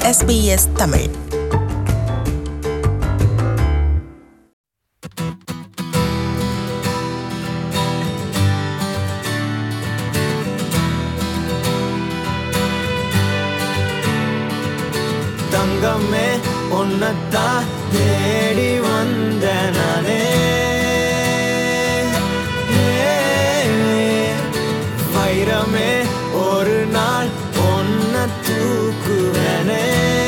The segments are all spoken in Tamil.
SBS தமிழ் தங்கமே உன்னத்தான் தேடி வந்த நானே வைரமே ஒரு நாள் ஒன்ன தூக்குவனே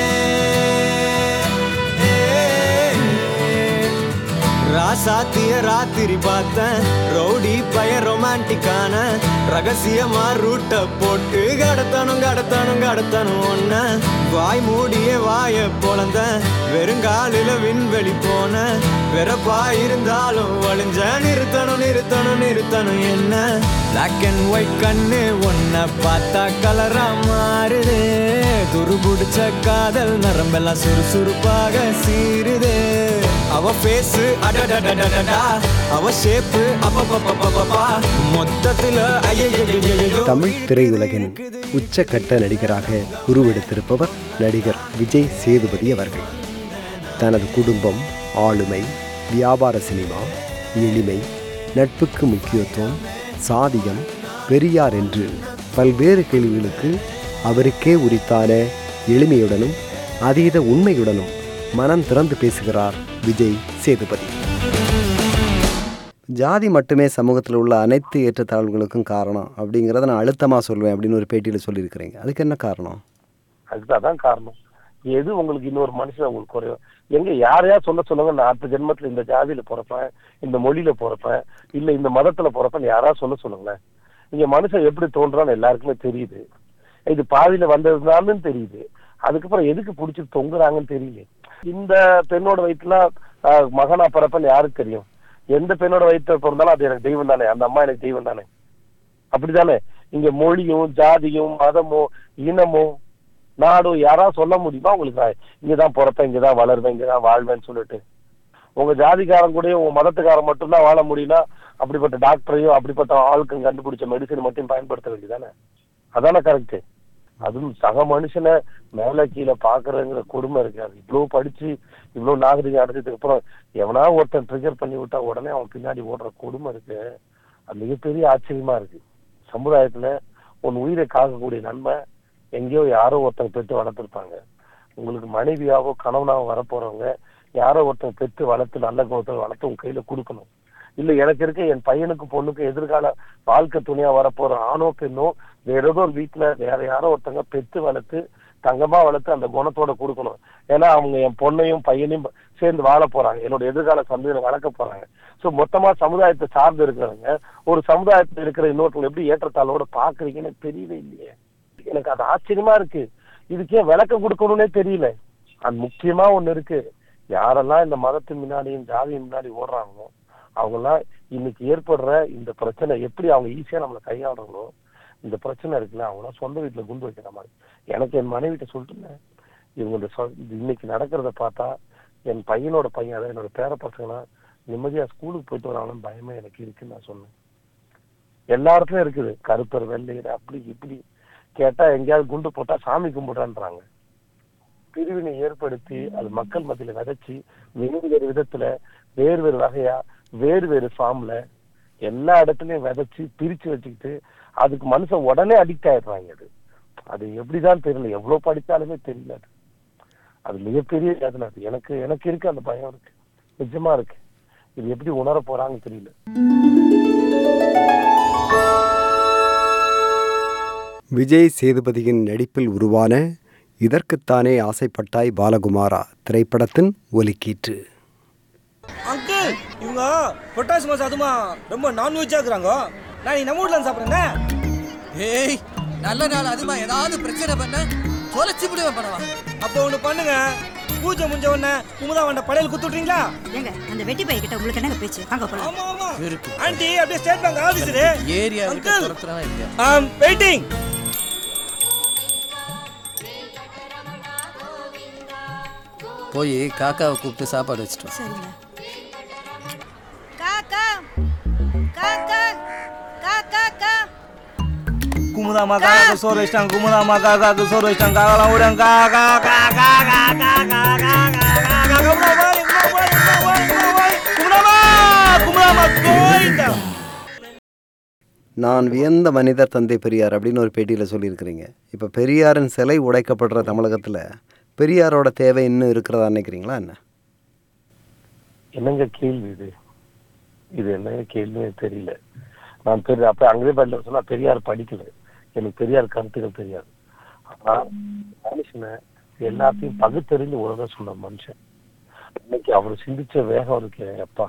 ராசாத்திய ராத்திரி பார்த்தேன் ரவுடி பய ரொமான்டிக்கான ரகசியமா ரூட்ட போட்டு கடத்தணும் கடத்தணும் கடத்தணும் ஒன்ன வாய் மூடிய வாய பொழந்த வெறுங்காலில விண்வெளி போன வெறப்பா இருந்தாலும் வழிஞ்ச நிறுத்தணும் நிறுத்தணும் நிறுத்தணும் என்ன பிளாக் அண்ட் ஒயிட் கண்ணு ஒன்ன பார்த்தா கலரா மாறுது துரு பிடிச்ச காதல் நரம்பெல்லாம் சுறுசுறுப்பாக சீருது அவ பேசு அடடடடடடா அவ ஷேப்பு அப்பப்பப்பப்பப்பா மொத்தத்துல ஐயையையையோ தமிழ் திரையுலகின் உச்சக்கட்ட நடிகராக உருவெடுத்திருப்பவர் நடிகர் விஜய் சேதுபதி அவர்கள் தனது குடும்பம் ஆளுமை வியாபார சினிமா எளிமை நட்புக்கு முக்கியத்துவம் சாதியம் பெரியார் என்று பல்வேறு கேள்விகளுக்கு அவருக்கே உரித்தான எளிமையுடனும் அதீத உண்மையுடனும் மனம் திறந்து பேசுகிறார் விஜய் சேதுபதி ஜாதி மட்டுமே சமூகத்தில் உள்ள அனைத்து ஏற்றத்தாழ்வுகளுக்கும் காரணம் அப்படிங்கிறத நான் அழுத்தமாக சொல்வேன் அப்படின்னு ஒரு பேட்டியில் சொல்லியிருக்கிறீங்க அதுக்கு என்ன காரணம் அதுக்கு அதான் காரணம் எது உங்களுக்கு இன்னொரு மனுஷன் உங்களுக்கு குறையும் எங்க யாரையா சொல்ல சொல்லுங்க நான் அடுத்த ஜென்மத்துல இந்த ஜாதியில பிறப்பேன் இந்த மொழியில பிறப்பேன் இல்ல இந்த மதத்துல பிறப்பேன் யாரா சொல்ல சொல்லுங்களேன் இங்க மனுஷன் எப்படி தோன்றான்னு எல்லாருக்குமே தெரியுது இது பாதியில வந்ததுனாலும் தெரியுது அதுக்கப்புறம் எதுக்கு புடிச்சு தொங்குறாங்கன்னு தெரியல இந்த பெண்ணோட வயிற்றுல ஆஹ், மகனா பிறப்பேன்னு யாருக்கு தெரியும் எந்த பெண்ணோட வயிற்றுல பிறந்தாலும் அது எனக்கு தெய்வம் தானே அந்த அம்மா எனக்கு தெய்வம் தானே அப்படிதானே இங்க மொழியும் ஜாதியும் மதமோ இனமோ நாடோ யாராவது சொல்ல முடியுமா உங்களுக்கு நான் இங்கதான் பிறப்பேன் இங்கதான் வளருவேன் இங்கதான் வாழ்வேன்னு சொல்லிட்டு உங்க ஜாதிக்காரன் கூட உங்க மதத்துக்காரன் மட்டும்தான் வாழ முடியும்னா அப்படிப்பட்ட டாக்டரையும் அப்படிப்பட்ட ஆளுக்கும் கண்டுபிடிச்ச மெடிசன் மட்டும் பயன்படுத்த வேண்டியதானே அதானே கரெக்ட் அதுவும் சக மனுஷனை மேல கீழே பாக்குறங்கிற கொடுமை இருக்கு அது இவ்வளவு படிச்சு இவ்வளவு நாகரிகம் அடைஞ்சதுக்கு அப்புறம் எவனா ஒருத்தன் ட்ரிகர் பண்ணி விட்டா உடனே அவன் பின்னாடி ஓடுற கொடுமை இருக்கு அது மிகப்பெரிய ஆச்சரியமா இருக்கு சமுதாயத்துல உன் உயிரை காக்கக்கூடிய நன்மை எங்கேயோ யாரோ ஒருத்தங்க பெற்று வளர்த்துருப்பாங்க உங்களுக்கு மனைவியாவோ கணவனாவோ வரப்போறவங்க யாரோ ஒருத்தங்க பெற்று வளர்த்து நல்ல குணத்தில் வளர்த்து உங்க கையில கொடுக்கணும் இல்ல எனக்கு இருக்க என் பையனுக்கு பொண்ணுக்கு எதிர்கால வாழ்க்கை துணையா வரப்போற ஆணோ பெண்ணோ வேற ஏதோ ஒரு வீட்டுல வேற யாரோ ஒருத்தங்க பெற்று வளர்த்து தங்கமா வளர்த்து அந்த குணத்தோட கொடுக்கணும் ஏன்னா அவங்க என் பொண்ணையும் பையனையும் சேர்ந்து வாழ போறாங்க என்னோட எதிர்கால சந்ததியில வளர்க்க போறாங்க சோ மொத்தமா சமுதாயத்தை சார்ந்து இருக்கிறவங்க ஒரு சமுதாயத்துல இருக்கிற இன்னொருத்தவங்க எப்படி ஏற்றத்தாழ்வோட பாக்குறீங்கன்னு தெரியவே இல்லையே எனக்கு அது ஆச்சரியமா இருக்கு இதுக்கே விளக்கம் கொடுக்கணும்னே தெரியல அது முக்கியமா ஒண்ணு இருக்கு யாரெல்லாம் இந்த மதத்தின் முன்னாடியும் ஜாதியின் முன்னாடி ஓடுறாங்களோ அவங்கெல்லாம் இன்னைக்கு ஏற்படுற இந்த பிரச்சனை எப்படி அவங்க ஈஸியா நம்மளை கையாளுறாங்களோ இந்த பிரச்சனை இருக்குல்ல அவங்களாம் சொந்த வீட்டுல குண்டு வைக்கிற மாதிரி எனக்கு என் மனைவிட்ட சொல்லிட்டு இவங்க இந்த சொ- இன்னைக்கு நடக்கிறத பார்த்தா என் பையனோட பையன் அதாவது என்னோட பேர பசங்களாம் நிம்மதியா ஸ்கூலுக்கு போயிட்டு வராங்கன்னு பயமே எனக்கு இருக்குன்னு நான் சொன்னேன் எல்லா இடத்துலயும் இருக்குது கருப்பர் வெள்ளையர் அப்படி இப்படி கேட்டா எங்கேயாவது குண்டு போட்டா சாமி கும்பிடுறான்றாங்க பிரிவினை ஏற்படுத்தி அது மக்கள் மத்தியில விதைச்சு வேறு வேறு விதத்துல வேறு வேறு வகையா வேறு வேறு ஃபார்ம்ல எல்லா இடத்துலயும் விதைச்சு பிரிச்சு வச்சுக்கிட்டு அதுக்கு மனுஷன் உடனே அடிக்ட் ஆயிடுறாங்க அது அது எப்படிதான் தெரியல எவ்வளவு படிச்சாலுமே தெரியல அது அது மிகப்பெரிய வேதனை அது எனக்கு எனக்கு இருக்கு அந்த பயம் இருக்கு நிஜமா இருக்கு இது எப்படி உணர போறாங்கன்னு தெரியல விஜய் சேதுபதியின் நடிப்பில் உருவான இதற்குத்தானே ஆசைப்பட்டாய் பாலகுமாரா திரைப்படத்தின் ஒலிக்கீற்று அங்கிள் இவங்க பொட்டாசி மாசம் அதுமா ரொம்ப நான்வெஜ்ஜா இருக்கிறாங்க நான் நீ நம்ம வீட்ல சாப்பிடுறேங்க ஏய் நல்ல நாள் அதுமா ஏதாவது பிரச்சனை பண்ண தொலைச்சு விடுவேன் பண்ணவா அப்போ ஒண்ணு பண்ணுங்க பூஜை முடிஞ்ச உடனே குமுதா வண்ட படையல் குத்துட்றீங்களா ஏங்க அந்த வெட்டி பைய கிட்ட உங்களுக்கு என்னங்க பேச்சு வாங்க போலாம் ஆமா ஆமா இருக்கு. ஆண்டி அப்படியே ஸ்டேட் பேங்க் ஆபீசரு ஏரியா விட்டு அங்கிள் துரத்துறான் இல்லையா ஆம் வெயிட்டிங் போய் காக்காவை கூப்பிட்டு சாப்பாடு வச்சுட்டு வா. சரிங்க காக்கா காக்கா காக்கா கா குமுதாமா காக்காக்கு சோறு வச்சிட்டாங்க குமுதாமா காக்காக்கு சோறு வச்சிட்டாங்க காக்காலாம் ஓடுங்க கா கா கா கா கா கா கா கா கா கா கா குமுதாமா குமுதாமா குமுதாமா குமுதாமா கோயிண்டா நான் வியந்த மனிதர் தந்தை பெரியார் அப்படின்னு ஒரு பேட்டியில் சொல்லியிருக்கிறீங்க இப்போ பெரியாரின் சிலை உடைக்கப்படுற தமிழகத்தில் பெரியாரோட தேவை இன்னும் இருக்கிறதா நினைக்கிறீங்களா என்ன என்னங்க கேள்வி இது இது என்னங்க கேள்வி எனக்கு தெரியல நான் பெரிய அப்ப அங்கேயே பதில் சொன்னா பெரியார் படிக்கல எனக்கு பெரியார் கருத்துக்கள் தெரியாது ஆனா மனுஷனை எல்லாத்தையும் பகுத்தறிந்து உலக சொன்ன மனுஷன் இன்னைக்கு அவர் சிந்திச்ச வேகம் இருக்கு அப்பா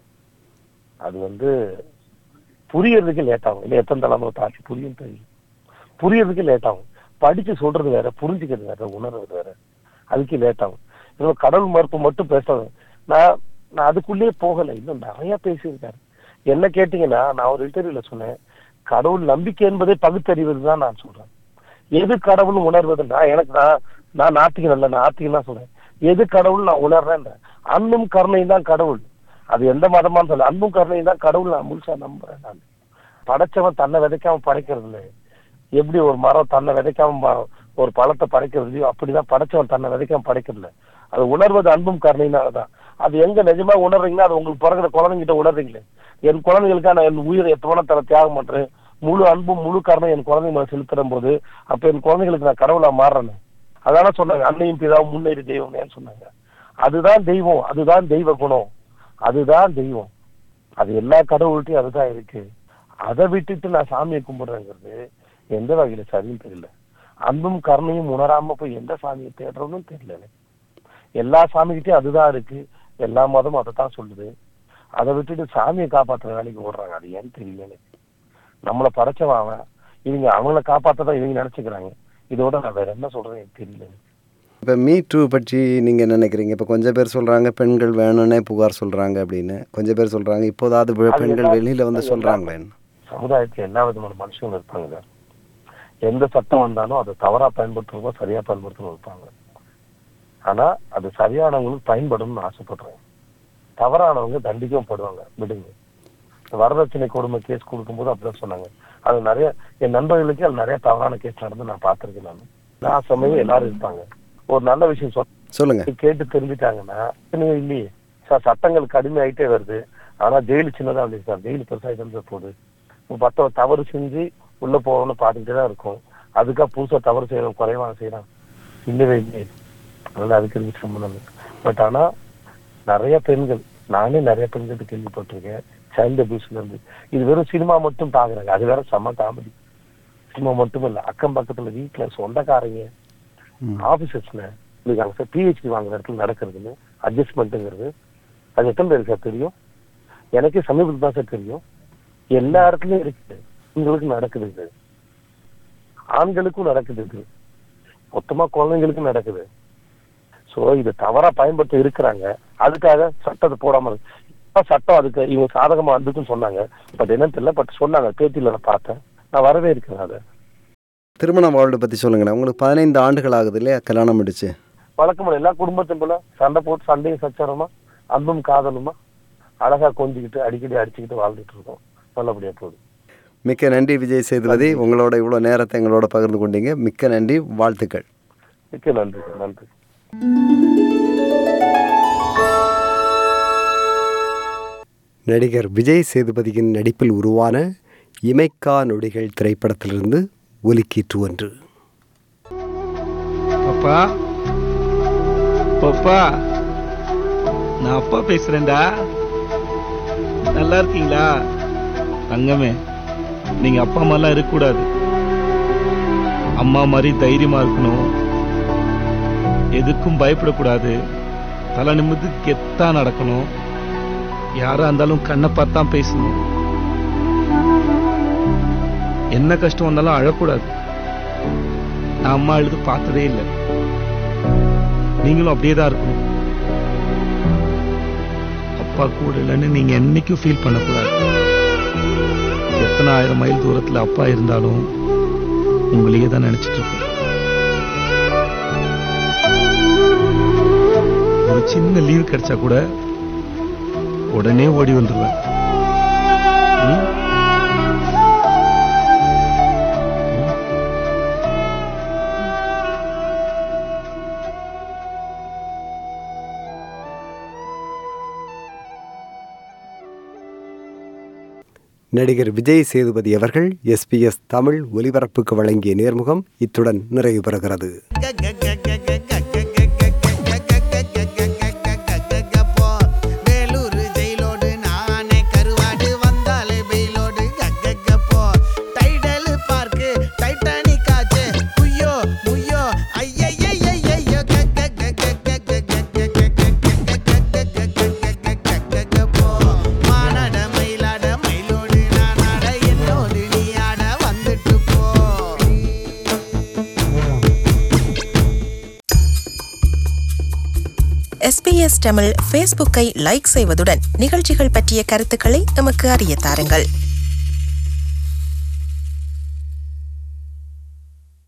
அது வந்து புரியறதுக்கு லேட் ஆகும் இல்லை எத்தனை தலைமுறை தாண்டி புரியும் தெரியும் புரியறதுக்கு லேட் ஆகும் படிச்சு சொல்றது வேற புரிஞ்சுக்கிறது வேற உணர்றது வேற அதுக்கு லேட் ஆகும் இன்னும் கடவுள் மறுப்பு மட்டும் பேசுறது நான் நான் அதுக்குள்ளேயே போகல இன்னும் நிறைய பேசியிருக்காரு என்ன கேட்டீங்கன்னா நான் ஒரு இன்டர்வியூல சொன்னேன் கடவுள் நம்பிக்கை என்பதே பகுத்தறிவது தான் நான் சொல்றேன் எது கடவுள் உணர்வதுன்னா எனக்கு நான் நான் நாத்திகன் அல்ல நான் ஆத்திகன் தான் சொல்றேன் எது கடவுள் நான் உணர்றேன் அன்பும் கருணையும் தான் கடவுள் அது எந்த மதமான்னு சொல்ல அன்பும் கருணையும் தான் கடவுள் நான் முழுசா நம்புறேன் நான் படைச்சவன் தன்னை விதைக்காம படைக்கிறது இல்லை எப்படி ஒரு மரம் தன்னை விதைக்காம ம- ஒரு பழத்தை படைக்கிறது இல்லையோ அப்படிதான் படைச்சவன் தன்னை விதைக்காம படைக்கிறது இல்ல அது உணர்வது அன்பும் கருணையினாலதான் அது எங்க நிஜமா உணர்றீங்கன்னா அது உங்களுக்கு பிறகுற குழந்தைங்கிட்ட உணர்றீங்களே என் குழந்தைகளுக்காக நான் என் உயிரை எத்தவன தர தியாகம் பண்றேன் முழு அன்பும் முழு காரணம் என் குழந்தைங்க மேல செலுத்துற போது அப்ப என் குழந்தைகளுக்கு நான் கடவுளா மாறுறேன் அதான சொன்னாங்க அன்னையும் பிதாவும் முன்னேறி தெய்வம்னு சொன்னாங்க அதுதான் தெய்வம் அதுதான் தெய்வ குணம் அதுதான் தெய்வம் அது எல்லா கடவுள்கிட்டயும் அதுதான் இருக்கு அதை விட்டுட்டு நான் சாமியை கும்பிடுறேங்கிறது எந்த வகையில சரின்னு தெரியல அன்பும் கருணையும் உணராம போய் எந்த சாமியை தேடுறதுன்னு தெரியல எனக்கு எல்லா சாமிகிட்டயும் அதுதான் இருக்கு எல்லா மதமும் அதை தான் சொல்லுது அதை விட்டுட்டு சாமியை காப்பாத்துற வேலைக்கு ஓடுறாங்க அது ஏன்னு தெரியல எனக்கு நம்மளை படைச்சவன் அவன் இவங்க அவங்கள காப்பாத்ததான் இவங்க நினைச்சுக்கிறாங்க இதோட நான் வேற என்ன சொல்றேன் எனக்கு தெரியல எனக்கு. இப்போ மீ டூ பற்றி நீங்கள் நினைக்கிறீங்க இப்போ கொஞ்சம் பேர் சொல்கிறாங்க பெண்கள் வேணும்னே புகார் சொல்கிறாங்க அப்படின்னு கொஞ்சம் பேர் சொல்கிறாங்க இப்போதாவது பெ- அது பெண்கள் எல்லா- வெளியில் வந்து அது சொல்கிறாங்களேன்னு சமுதாயத்துல எல்லா விதமான மனுஷங்களும் இருப்பாங்க எந்த சட்டம் வந்தாலும் அதை தவறா பயன்படுத்துறவங்க சரியா பயன்படுத்தணும் இருப்பாங்க ஆனா அது சரியானவங்களுக்கு பயன்படணும்னு ஆசைப்படுறேன் தவறானவங்க தண்டிக்கவும் படுவாங்க விடுங்க இந்த வரதட்சணை கொடுமை கேஸ் கொடுக்கும்போது அப்படிதான் சொன்னாங்க அது நிறைய என் நண்பர்களுக்கு அது நிறைய தவறான கேஸ் நடந்து நான் பார்த்திருக்கேன் நான் எல்லா சமயம் எல்லாரும் இருப்பாங்க ஒரு நல்ல விஷயம் சொல் சொல்லுங்கள் கேட்டு தெரிஞ்சுட்டாங்கன்னா பிரச்சனையே இல்லையே சார் சட்டங்கள் கடுமையாயிட்டே வருது ஆனா ஜெயில் சின்னதா இல்லையே சார் ஜெயில் பெருசாகிட்டு தான் போகுது இப்போ பத்த தவறு செஞ்சு உள்ள போகணும்னு பார்த்துக்கிட்டே தான் இருக்கும் அதுக்காக புதுசா தவறு செய்யறோம் குறைவான செய்யறான் இல்லவே இல்லை அதனால அதுக்கு இருக்கு சம்பந்தம் பட் ஆனா நிறைய பெண்கள் நானே நிறைய பெண்கிட்ட கேள்விப்பட்டிருக்கேன் சைல்டு அபியூஸ்ல இருந்து இது வெறும் சினிமா மட்டும் பாக்குறாங்க அது வேற செம்ம காமெடி சினிமா மட்டும் இல்ல அக்கம் பக்கத்துல வீட்டுல சொந்தக்காரங்க ஆபீசர்ஸ்ல இருக்காங்க சார் பிஹெச்டி வாங்குற இடத்துல நடக்கிறதுன்னு அட்ஜஸ்ட்மெண்ட்டுங்கிறது அது எத்தனை பேருக்கு சார் தெரியும் எனக்கே சமீபத்தில் தான் சார் தெரியும் எல்லா இடத்துலயும் இருக்குது உங்களுக்கு நடக்குது இது ஆண்களுக்கும் நடக்குது இது மொத்தமா குழந்தைங்களுக்கும் நடக்குது சோ இது தவறா பயன்படுத்த இருக்கிறாங்க அதுக்காக சட்டத்தை போடாம இருக்கு. இப்ப சட்டம் அதுக்கு இவங்க சாதகமா வந்துக்குன்னு சொன்னாங்க பட் என்னன்னு தெரியல பட் சொன்னாங்க பேட்டியில நான் பார்த்தேன் நான் வரவே இருக்கிறேன் அதை திருமண வாழ்வை பற்றி சொல்லுங்களேன் உங்களுக்கு பதினைந்து ஆண்டுகள் ஆகுது இல்லையா கல்யாணம் முடிச்சு வழக்கமான எல்லா குடும்பத்தையும் போல சண்டை போட்டு சண்டையும் சச்சரமா அன்பும் காதலுமா அழகா கொஞ்சிக்கிட்டு அடிக்கடி அடிச்சுக்கிட்டு வாழ்ந்துட்டு இருக்கோம் நல்லபடியா போகுது மிக்க நன்றி விஜய் சேதுபதி உங்களோட இவ்வளோ நேரத்தை எங்களோட பகிர்ந்து கொண்டீங்க மிக்க நன்றி வாழ்த்துக்கள் மிக்க நன்றி சார் நன்றி நடிகர் விஜய் சேதுபதியின் நடிப்பில் உருவான இமைக்கா நொடிகள் திரைப்படத்திலிருந்து ஒலிக்கீற்று ஒன்று அப்பா பப்பா நான் அப்பா பேசுறேன்டா நல்லா இருக்கீங்களா தங்கமே நீங்க அப்பா அம்மாலாம் இருக்கக்கூடாது அம்மா மாதிரி தைரியமா இருக்கணும் எதுக்கும் பயப்படக்கூடாது தலை நிமிர்ந்து கெத்தா நடக்கணும் யாரா இருந்தாலும் கண்ணை பார்த்தான் பேசணும் என்ன கஷ்டம் வந்தாலும் அழக்கூடாது நான் அம்மா அழுது பார்த்ததே இல்லை நீங்களும் அப்படியே தான் இருக்கணும் அப்பா கூட இல்லைன்னு நீங்க என்னைக்கும் ஃபீல் பண்ணக்கூடாது எத்தனை ஆயிரம் மைல் தூரத்துல அப்பா இருந்தாலும் உங்களையே தான் நினைச்சிட்டு இருப்பேன் ஒரு சின்ன லீவ் கிடைச்சா கூட உடனே ஓடி வந்துருவேன் ம்? ம்? நடிகர் விஜய் சேதுபதி அவர்கள் எஸ்பிஎஸ் தமிழ் ஒலிபரப்புக்கு வழங்கிய நேர்முகம் இத்துடன் நிறைவு பெறுகிறது வேலூர் ஜெயிலோடு நானே கருவாடு வந்தாலே வெயிலோடு கக்கக்கப்போ டைடல் பார்க்கு டைட்டானிக் ஆச்சு குய்யோ முய்யோ ஐயையையையோ கக்கக்கப்போ மானாட மயிலாட மயிலோடு நானாட என்னோடு நீ ஆட வந்துட்டு போ எஸ்பிஎஸ் தமிழ் ஃபேஸ்புக்கை லைக் செய்வதுடன் நிகழ்ச்சிகள் பற்றிய கருத்துக்களை எமக்கு அறிய தாருங்கள்